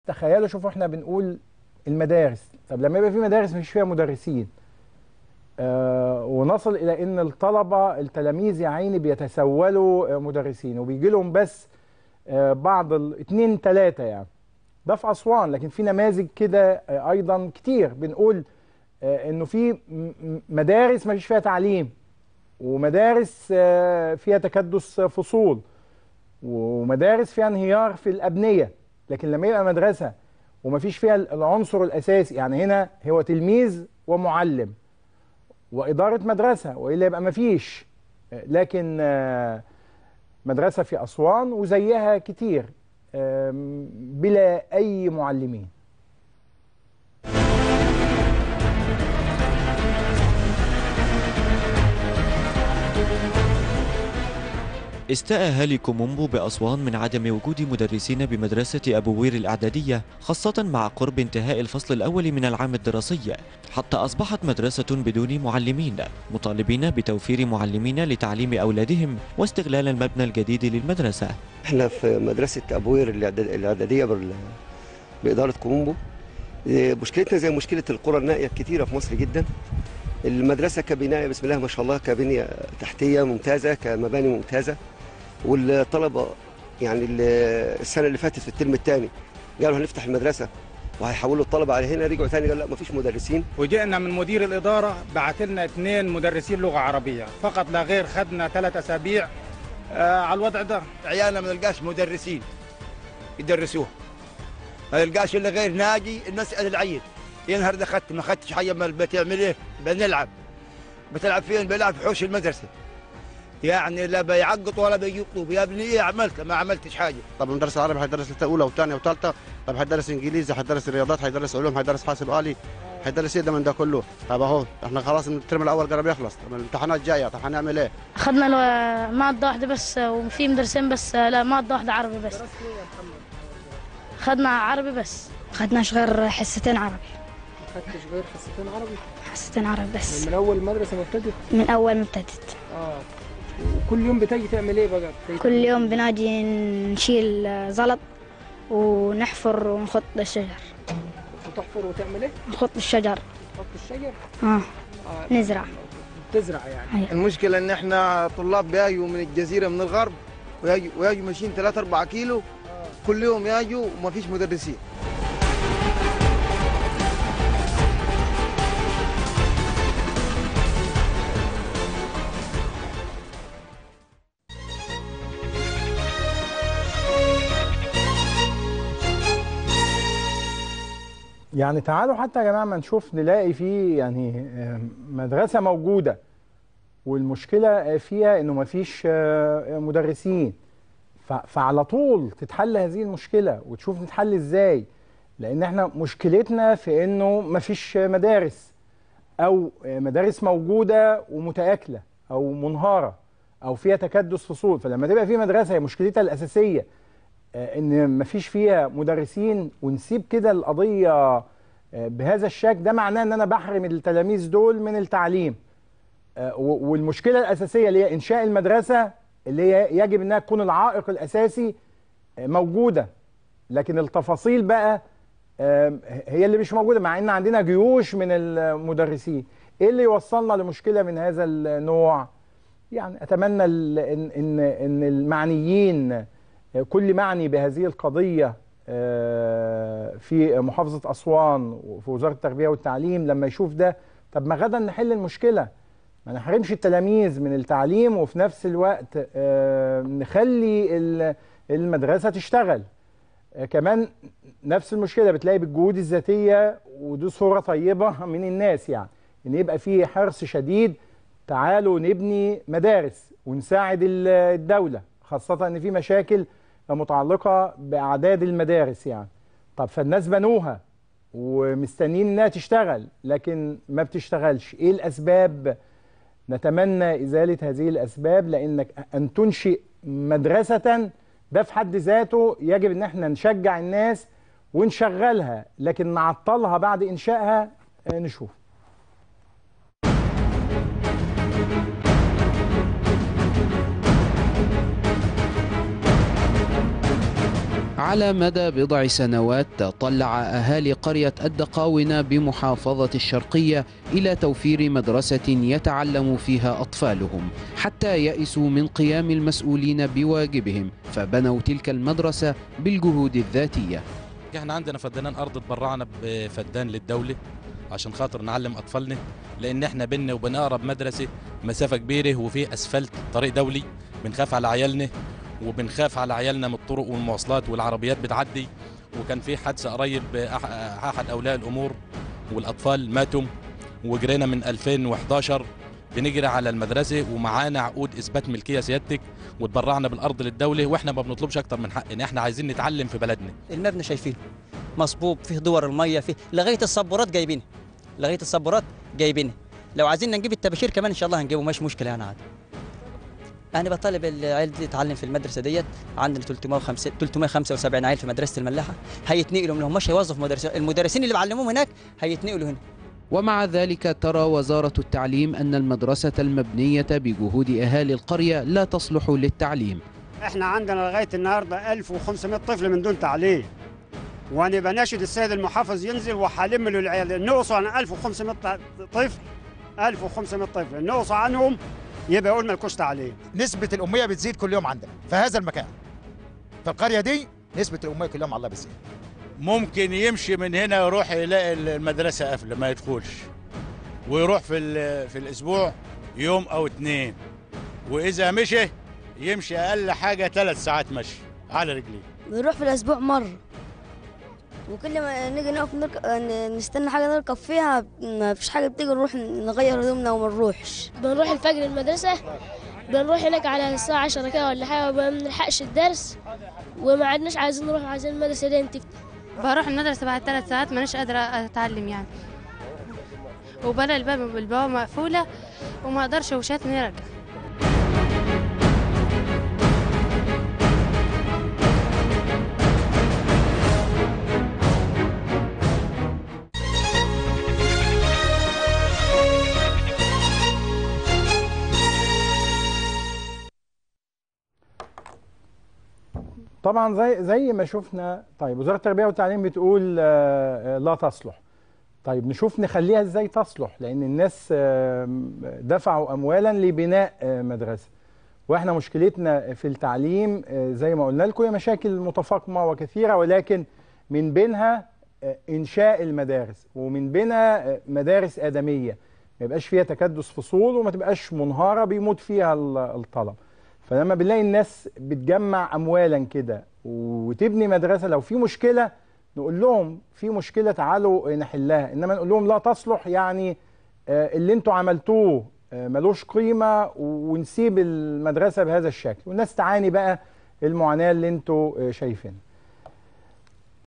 تخيلوا شوفوا احنا بنقول المدارس طب لما يبقى في مدارس مش فيها مدرسين آه ونصل الى ان الطلبه التلاميذ يا عيني بيتسولوا آه، مدرسين وبيجي لهم بس آه بعض الاثنين ثلاثه يعني ده في اسوان لكن في نماذج كده آه ايضا كتير بنقول آه انه في م- م- مدارس ما فيش فيها تعليم ومدارس آه فيها تكدس فصول ومدارس فيها انهيار في الابنيه لكن لما يبقى مدرسه ومفيش فيها العنصر الاساسي يعني هنا هو تلميذ ومعلم واداره مدرسه والا يبقى مفيش لكن آه، مدرسه في اسوان وزيها كتير آم، بلا اي معلمين استاء أهالي كومومبو بأسوان من عدم وجود مدرسين بمدرسة أبو وير الإعدادية خاصة مع قرب انتهاء الفصل الأول من العام الدراسي حتى أصبحت مدرسة بدون معلمين مطالبين بتوفير معلمين لتعليم أولادهم واستغلال المبنى الجديد للمدرسة احنا في مدرسة أبوير الإعداد- الإعدادية بال- بإدارة كومبو إيه، مشكلتنا زي مشكلة القرى النائية الكتيرة في مصر جدا المدرسة كبناية بسم الله ما شاء الله كبنية تحتية ممتازة كمباني ممتازة والطلبة يعني ال- السنة اللي فاتت في الترم الثاني قالوا هنفتح المدرسة وهيحولوا الطلبة على هنا رجعوا ثاني قالوا لا مفيش مدرسين وجئنا من مدير الإدارة بعت لنا اثنين مدرسين لغة عربية فقط لا غير خدنا ثلاث أسابيع آه على الوضع ده عيالنا ما نلقاش مدرسين يدرسوها ما نلقاش الا غير ناجي نسال العيد ينهر ده اخذت ما اخذتش حاجه من البيت يعمل ايه؟ بنلعب بتلعب فين؟ بلعب في حوش المدرسه يعني لا بيعقط ولا بيطلب يا ابني ايه عملت؟ ما عملتش حاجه طب مدرس عربي هيدرس اولى وثانيه وثالثه طب هيدرس انجليزي هيدرس رياضات هيدرس علوم هيدرس حاسب آلي هيدرس ايه ده من ده كله طب اهو احنا خلاص الترم الاول قرب يخلص طب الامتحانات جايه طب هنعمل ايه اخذنا لو- مادة واحدة بس وفي مدرسين بس لا مادة واحدة عربي بس اخذنا عربي بس خدناش غير حصتين عربي خدتش غير حصتين عربي حصتين عربي بس من اول المدرسه ما ابتدت من اول ما ابتدت اه وكل يوم بتيجي تعمل ايه بقى بتيجي كل يوم بناجي نشيل زلط ونحفر ونخط الشجر وتحفر وتعمل ايه نخط الشجر تحط الشجر اه آه. نزرع تزرع يعني أيوة. المشكله ان احنا طلاب بيجوا من الجزيره من الغرب ويجوا ويجوا ماشيين 3 4 كيلو كل يوم يجوا وما فيش مدرسين يعني تعالوا حتى يا جماعه ما نشوف نلاقي في يعني آه، مدرسه موجوده والمشكله فيها انه ما فيش آه، مدرسين ف- فعلى طول تتحل هذه المشكله وتشوف نتحل ازاي لان احنا مشكلتنا في انه ما فيش مدارس او مدارس موجوده ومتاكله او منهاره او فيها تكدس فصول فلما تبقى في مدرسه هي مشكلتها الاساسيه آه، ان مفيش فيها مدرسين ونسيب كده القضيه آه، بهذا الشكل ده معناه ان انا بحرم التلاميذ دول من التعليم آه، و- والمشكله الاساسيه اللي هي انشاء المدرسه اللي هي يجب انها تكون العائق الاساسي آه، موجوده لكن التفاصيل بقى آه، هي اللي مش موجوده مع ان عندنا جيوش من المدرسين ايه اللي يوصلنا لمشكله من هذا النوع يعني اتمنى ال- ان ان ان المعنيين كل معني بهذه القضيه آه، في محافظه اسوان وفي وزاره التربيه والتعليم لما يشوف ده طب ما غدا نحل المشكله ما نحرمش التلاميذ من التعليم وفي نفس الوقت آه، نخلي ال- المدرسه تشتغل آه، كمان نفس المشكله بتلاقي بالجهود الذاتيه ودي صوره طيبه من الناس يعني ان يبقى في حرص شديد تعالوا نبني مدارس ونساعد ال- الدوله خاصه ان في مشاكل متعلقه باعداد المدارس يعني طب فالناس بنوها ومستنيين انها تشتغل لكن ما بتشتغلش ايه الاسباب نتمنى ازاله هذه الاسباب لانك ان تنشئ مدرسه ده في حد ذاته يجب ان احنا نشجع الناس ونشغلها لكن نعطلها بعد انشائها آه، نشوف على مدى بضع سنوات تطلع أهالي قرية الدقاونة بمحافظة الشرقية إلى توفير مدرسة يتعلم فيها أطفالهم حتى يئسوا من قيام المسؤولين بواجبهم فبنوا تلك المدرسة بالجهود الذاتية احنا عندنا فدانين ارض اتبرعنا بفدان للدوله عشان خاطر نعلم اطفالنا لان احنا بينا وبين اقرب مدرسه مسافه كبيره وفي اسفلت طريق دولي بنخاف على عيالنا وبنخاف على عيالنا من الطرق والمواصلات والعربيات بتعدي وكان في حادثه قريب أح- احد اولياء الامور والاطفال ماتوا وجرينا من 2011 بنجري على المدرسه ومعانا عقود اثبات ملكيه سيادتك وتبرعنا بالارض للدوله واحنا ما بنطلبش اكتر من حقنا احنا عايزين نتعلم في بلدنا المبنى شايفينه مصبوب فيه دور الميه فيه لغايه الصبورات جايبينه لغايه الصبورات جايبينه لو عايزين نجيب التباشير كمان ان شاء الله هنجيبه مش مشكله يعني عادي انا بطالب العيال دي تتعلم في المدرسه ديت عندنا 350 375 عيل في مدرسه الملاحه هيتنقلوا منهم مش هيوظفوا مدرسين المدرسين اللي بعلموهم هناك هيتنقلوا هنا ومع ذلك ترى وزارة التعليم أن المدرسة المبنية بجهود أهالي القرية لا تصلح للتعليم احنا عندنا لغايه النهارده 1500 طفل من دون تعليم وانا بناشد السيد المحافظ ينزل وحلم له العيال نوصل عن 1500 طفل 1500 طفل نوصل عنهم يبقى يقول مالكوش تعليم نسبة الأمية بتزيد كل يوم عندنا في هذا المكان في القرية دي نسبة الأمية كل يوم على الله بتزيد ممكن يمشي من هنا يروح يلاقي المدرسة قافلة ما يدخلش ويروح في ال- في الأسبوع يوم أو اتنين وإذا مشي يمشي أقل حاجة ثلاث ساعات مشي على رجليه بنروح في الأسبوع مرة وكل ما نيجي نقف نركب نستنى حاجة نركب فيها ما فيش حاجة بتيجي نروح نغير هدومنا وما نروحش بنروح الفجر المدرسة بنروح هناك على الساعة 10 كده ولا حاجة وما بنلحقش الدرس وما عدناش عايزين نروح عايزين المدرسة دي تفتح بروح المدرسة بعد ثلاث ساعات مانيش قادرة أتعلم يعني وبلاقي الباب البوابة مقفولة وما أقدرش وشات إني أرجع طبعا زي زي ما شفنا طيب وزاره التربيه والتعليم بتقول آه، آه، لا تصلح طيب نشوف نخليها ازاي تصلح لان الناس آه، دفعوا اموالا لبناء آه، مدرسه واحنا مشكلتنا في التعليم آه، زي ما قلنا لكم هي مشاكل متفاقمه وكثيره ولكن من بينها آه، انشاء المدارس ومن بينها آه، مدارس ادميه ما يبقاش فيها تكدس فصول وما تبقاش منهاره بيموت فيها ال- الطلب فلما بنلاقي الناس بتجمع اموالا كده وتبني مدرسه لو في مشكله نقول لهم في مشكله تعالوا نحلها انما نقول لهم لا تصلح يعني آه، اللي انتوا عملتوه آه، ملوش قيمه ونسيب المدرسه بهذا الشكل والناس تعاني بقى المعاناه اللي انتوا آه، شايفينها